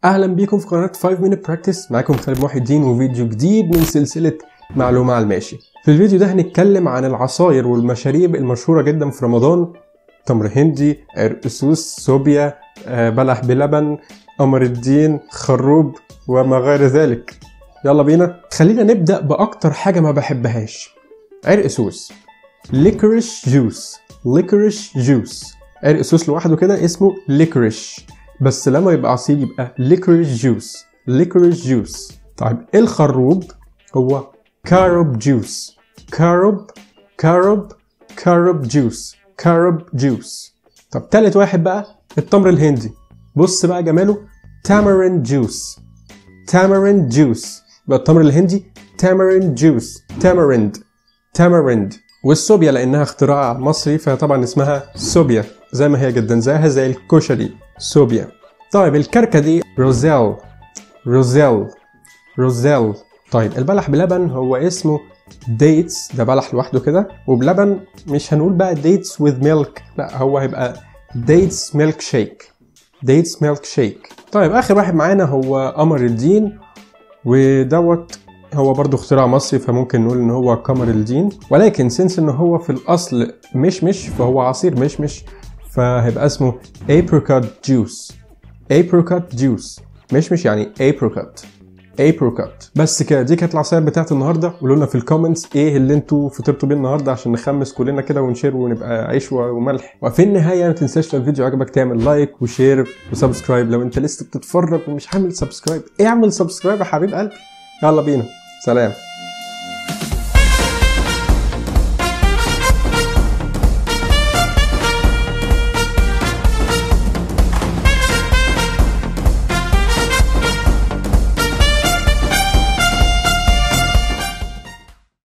اهلا بيكم في قناه 5 minute practice معاكم خالد محي الدين وفيديو جديد من سلسله معلومه على الماشي في الفيديو ده هنتكلم عن العصاير والمشاريب المشهوره جدا في رمضان تمر هندي عرقسوس صوبيا آه، بلح بلبن قمر الدين خروب وما غير ذلك يلا بينا خلينا نبدا باكتر حاجه ما بحبهاش عرقسوس licorice juice licorice juice عرقسوس لوحده كده اسمه licorice بس لما يبقى عصير يبقى licorice juice licorice juice طيب الخروب هو carob juice carob carob carob juice carob juice طب تالت واحد بقى التمر الهندي بص بقى جماله tamarind juice tamarind juice يبقى التمر الهندي tamarind juice tamarind tamarind والصوبيا لانها اختراع مصري فطبعا اسمها صوبيا زي ما هي جدا زيها زي الكشري صوبيا طيب الكركدي روزيل روزيل روزيل طيب البلح بلبن هو اسمه ديتس ده بلح لوحده كده وبلبن مش هنقول بقى ديتس with milk لا هو هيبقى ديتس ميلك شيك ديتس ميلك شيك طيب اخر واحد معانا هو قمر الدين ودوت هو برضو اختراع مصري فممكن نقول ان هو قمر الدين ولكن سنس ان هو في الاصل مشمش فهو عصير مشمش فهيبقى اسمه apricot juice apricot juice مشمش يعني apricot apricot بس كده دي كانت العصاير بتاعت النهارده قولوا لنا في الكومنتس ايه اللي انتوا فطرتوا بيه النهارده عشان نخمس كلنا كده ونشير ونبقى عيش وملح وفي النهايه ما تنساش لو الفيديو عجبك تعمل لايك وشير وسبسكرايب لو انت لسه بتتفرج ومش عامل سبسكرايب اعمل سبسكرايب يا حبيب قلبي يلا بينا سلام